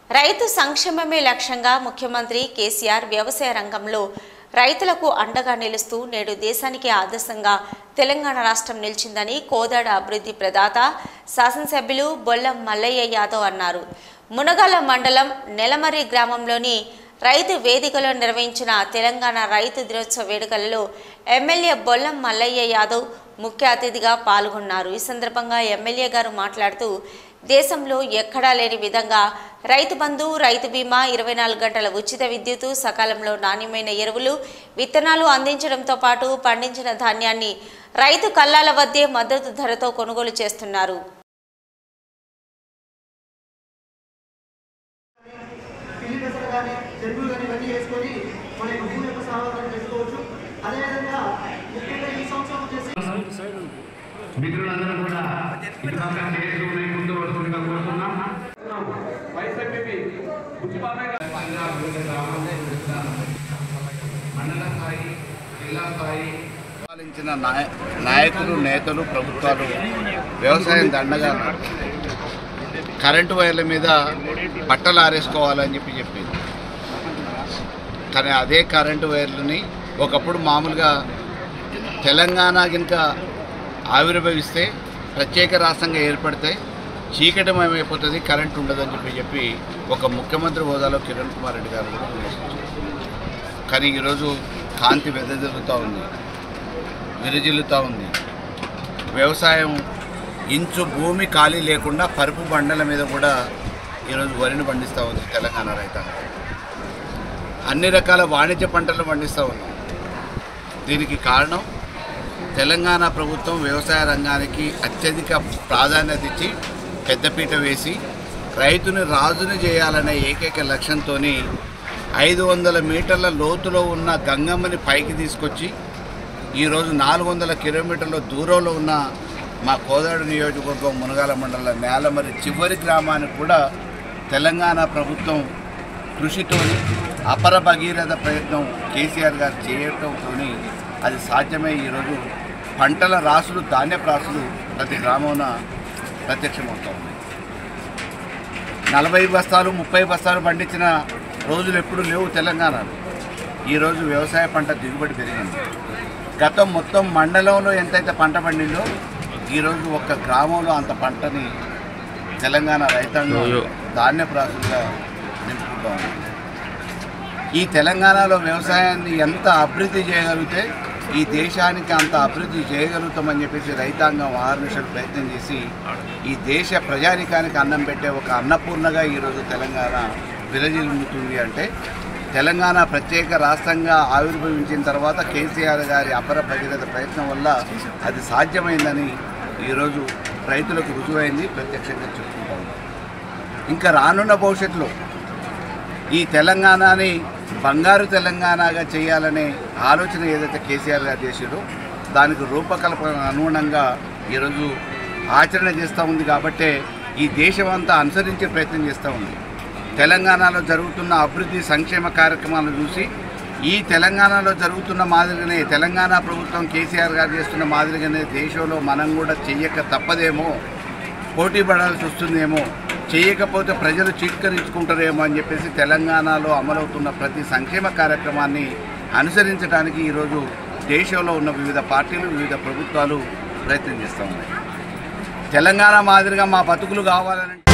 రైతు సంక్షేమమే లక్ష్యంగా ముఖ్యమంత్రి కేసీఆర్ వ్యవసాయ రంగంలో రైతులకు అండగా నిలుస్తూ నేడు దేశానికి ఆదర్శంగా తెలంగాణ రాష్ట్రం నిలిచిందని కోదాడ అభివృద్ధి ప్రదాత శాసనసభ్యులు బొల్లం మల్లయ్య యాదవ్ అన్నారు మునగాల మండలం నెలమర్రి గ్రామంలోని రైతు వేదికలో నిర్వహించిన తెలంగాణ రైతు దినోత్సవ వేడుకలలో ఎమ్మెల్యే బొల్లం మల్లయ్య యాదవ్ ముఖ్య అతిథిగా పాల్గొన్నారు ఈ సందర్భంగా ఎమ్మెల్యే గారు మాట్లాడుతూ దేశంలో ఎక్కడా లేని విధంగా రైతు బంధు రైతు బీమా ఇరవై నాలుగు గంటల ఉచిత విద్యుత్ సకాలంలో నాణ్యమైన ఎరువులు విత్తనాలు అందించడంతో పాటు పండించిన ధాన్యాన్ని రైతు కల్లాల వద్దే మద్దతు ధరతో కొనుగోలు చేస్తున్నారు పిల్లి పెసలు కానీ జరుగులు కానీ ఇవన్నీ వేసుకొని మన యొక్క భూమి యొక్క సామర్థ్యాన్ని పెంచుకోవచ్చు అదేవిధంగా ముఖ్యంగా ఈ సంవత్సరం వచ్చేసి మిత్రులందరూ కూడా ఇటుపక్క చేస్తూ ముందు వస్తుండగా కోరుతున్నాం వైఎస్ఆర్పీపీ బుచ్చిబాబాయ్ మండల స్థాయి జిల్లా స్థాయి పాలించిన నాయ నాయకులు నేతలు ప్రభుత్వాలు వ్యవసాయం దండగా కరెంటు వైర్ల మీద బట్టలు ఆరేసుకోవాలని చెప్పి చెప్పింది కానీ అదే కరెంటు వైర్లని ఒకప్పుడు మామూలుగా తెలంగాణ కనుక ఆవిర్భవిస్తే ప్రత్యేక రాష్ట్రంగా ఏర్పడితే చీకటమయమైపోతుంది కరెంట్ ఉండదని చెప్పి చెప్పి ఒక ముఖ్యమంత్రి హోదాలో కిరణ్ కుమార్ రెడ్డి గారు కూడా విమర్శించారు కానీ ఈరోజు కాంతి వెదజల్లుతూ ఉంది విరజిల్లుతూ ఉంది వ్యవసాయం ఇంచు భూమి ఖాళీ లేకుండా పరుపు బండల మీద కూడా ఈరోజు వరిని పండిస్తూ ఉంది తెలంగాణ రైతాంగం అన్ని రకాల వాణిజ్య పంటలు పండిస్తూ ఉన్నాం దీనికి కారణం తెలంగాణ ప్రభుత్వం వ్యవసాయ రంగానికి అత్యధిక ప్రాధాన్యత ఇచ్చి పెద్దపీట వేసి రైతుని రాజుని చేయాలనే ఏకైక లక్ష్యంతో ఐదు వందల మీటర్ల లోతులో ఉన్న గంగమ్మని పైకి తీసుకొచ్చి ఈరోజు నాలుగు వందల కిలోమీటర్ల దూరంలో ఉన్న మా కోదాడు నియోజకవర్గం మునగాల మండల నేలమరి చివరి గ్రామానికి కూడా తెలంగాణ ప్రభుత్వం కృషితో అపర భగీరథ ప్రయత్నం కేసీఆర్ గారు చేయటంతో అది సాధ్యమై ఈరోజు పంటల రాసులు ధాన్యపు రాసులు ప్రతి గ్రామాన ప్రత్యక్షమవుతా ఉన్నాయి నలభై బస్తాలు ముప్పై బస్తాలు పండించిన రోజులు ఎప్పుడు లేవు తెలంగాణలో ఈరోజు వ్యవసాయ పంట దిగుబడి పెరిగింది గతం మొత్తం మండలంలో ఎంతైతే పంట పండిందో ఈరోజు ఒక్క గ్రామంలో అంత పంటని తెలంగాణ రైతాంగం ధాన్యపు రాసులుగా నింపుకుంటా ఉంది ఈ తెలంగాణలో వ్యవసాయాన్ని ఎంత అభివృద్ధి చేయగలిగితే ఈ దేశానికి అంత అభివృద్ధి చేయగలుగుతామని చెప్పేసి రైతాంగం ఆహర్నిశలు ప్రయత్నం చేసి ఈ దేశ ప్రజానికానికి అన్నం పెట్టే ఒక అన్నపూర్ణగా ఈరోజు తెలంగాణ విరజిల్లుతుంది అంటే తెలంగాణ ప్రత్యేక రాష్ట్రంగా ఆవిర్భవించిన తర్వాత కేసీఆర్ గారి అపర భగీరథ ప్రయత్నం వల్ల అది సాధ్యమైందని ఈరోజు రైతులకు రుజువైంది ప్రత్యక్షంగా చెప్పుకుంటాం ఇంకా రానున్న భవిష్యత్తులో ఈ తెలంగాణని బంగారు తెలంగాణగా చేయాలనే ఆలోచన ఏదైతే కేసీఆర్ గారు చేశారో దానికి రూపకల్పన అనుగుణంగా ఈరోజు ఆచరణ చేస్తూ ఉంది కాబట్టే ఈ దేశం అంతా అనుసరించే ప్రయత్నం చేస్తూ ఉంది తెలంగాణలో జరుగుతున్న అభివృద్ధి సంక్షేమ కార్యక్రమాలను చూసి ఈ తెలంగాణలో జరుగుతున్న మాదిరిగానే తెలంగాణ ప్రభుత్వం కేసీఆర్ గారు చేస్తున్న మాదిరిగానే దేశంలో మనం కూడా చెయ్యక తప్పదేమో పోటీ పడాల్సి వస్తుందేమో చేయకపోతే ప్రజలు చీత్కరించుకుంటారేమో అని చెప్పేసి తెలంగాణలో అమలవుతున్న ప్రతి సంక్షేమ కార్యక్రమాన్ని అనుసరించడానికి ఈరోజు దేశంలో ఉన్న వివిధ పార్టీలు వివిధ ప్రభుత్వాలు ప్రయత్నం చేస్తూ ఉన్నాయి తెలంగాణ మాదిరిగా మా బతుకులు కావాలని